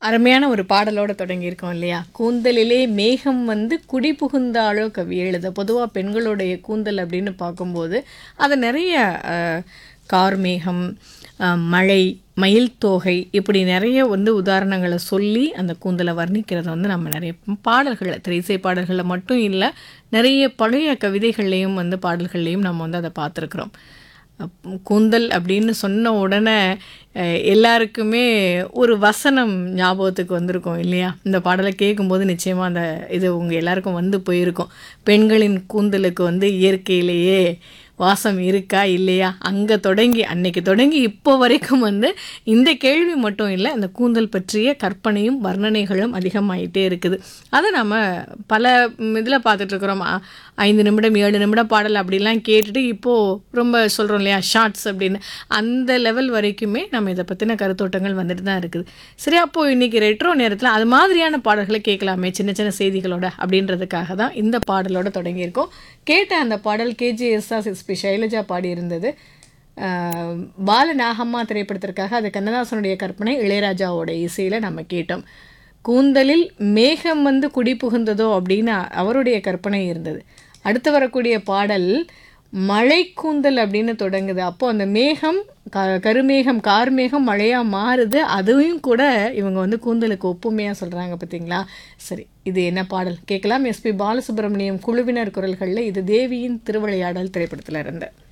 அருமையான ஒரு பாடலோட தொடங்கியிருக்கோம் இல்லையா கூந்தலிலே மேகம் வந்து குடி புகுந்தாலோ கவி எழுத பொதுவாக பெண்களுடைய கூந்தல் அப்படின்னு பார்க்கும்போது அது நிறைய அஹ், கார்மேகம் அஹ், மழை மயில் தோகை இப்படி நிறைய வந்து உதாரணங்களை சொல்லி அந்த கூந்தலை வர்ணிக்கிறத வந்து நம்ம நிறைய பாடல்களில் திரைசை பாடல்களில் மட்டும் இல்லை நிறைய பழைய கவிதைகள்லையும் வந்து பாடல்கள்லையும் நம்ம வந்து அதை பார்த்துருக்குறோம் அப்- கூந்தல் அப்படின்னு சொன்ன உடனே அஹ், எல்லாருக்குமே ஒரு வசனம் ஞாபகத்துக்கு வந்திருக்கும் இல்லையா இந்த பாடலை கேட்கும்போது நிச்சயமாக அந்த இது உங்கள் எல்லாருக்கும் வந்து போயிருக்கும் பெண்களின் கூந்தலுக்கு வந்து இயற்கையிலேயே வாசம் இருக்கா இல்லையா அங்கே தொடங்கி அன்னைக்கு தொடங்கி இப்போ வரைக்கும் வந்து இந்த கேள்வி மட்டும் இல்லை அந்த கூந்தல் பற்றிய கற்பனையும் வர்ணனைகளும் அதிகமாயிட்டே இருக்குது அதை நம்ம பல இதில் பார்த்துட்ருக்குறோம் ஐந்து நிமிடம் ஏழு நிமிடம் பாடல் அப்படிலாம் கேட்டுட்டு இப்போது ரொம்ப சொல்கிறோம் இல்லையா ஷார்ட்ஸ் அப்படின்னு அந்த லெவல் வரைக்குமே நம்ம இதை பற்றின கருத்தோட்டங்கள் வந்துட்டு தான் இருக்குது சரி அப்போது இன்றைக்கி ரெட்ரோ நேரத்தில் அது மாதிரியான பாடல்களை கேட்கலாமே சின்ன சின்ன செய்திகளோட அப்படின்றதுக்காக தான் இந்த பாடலோட தொடங்கியிருக்கோம் கேட்ட அந்த பாடல் கேஜிஎஸ்ஆர் எஸ்பி சைலஜா பாடியிருந்தது ஆஹ், பால நாகம்மா திரைப்படத்திற்காக அது கண்ணதாசனுடைய கற்பனை இளையராஜாவோட இசையில் நம்ம கேட்டோம் கூந்தலில் மேகம் வந்து குடி புகுந்ததோ அப்படின்னு அவருடைய கற்பனை இருந்தது அடுத்து வரக்கூடிய பாடல் மழை கூந்தல் அப்படின்னு தொடங்குது அப்போ அந்த மேகம் க கருமேகம் கார்மேகம் மழையாக மாறுது அதுவும் கூட இவங்க வந்து கூந்தலுக்கு ஒப்புமையாக சொல்கிறாங்க பார்த்தீங்களா சரி இது என்ன பாடல் கேட்கலாம் எஸ்பி பாலசுப்ரமணியம் குழுவினர் குரல்களில் இது தேவியின் திருவிளையாடல் திரைப்படத்தில் இருந்து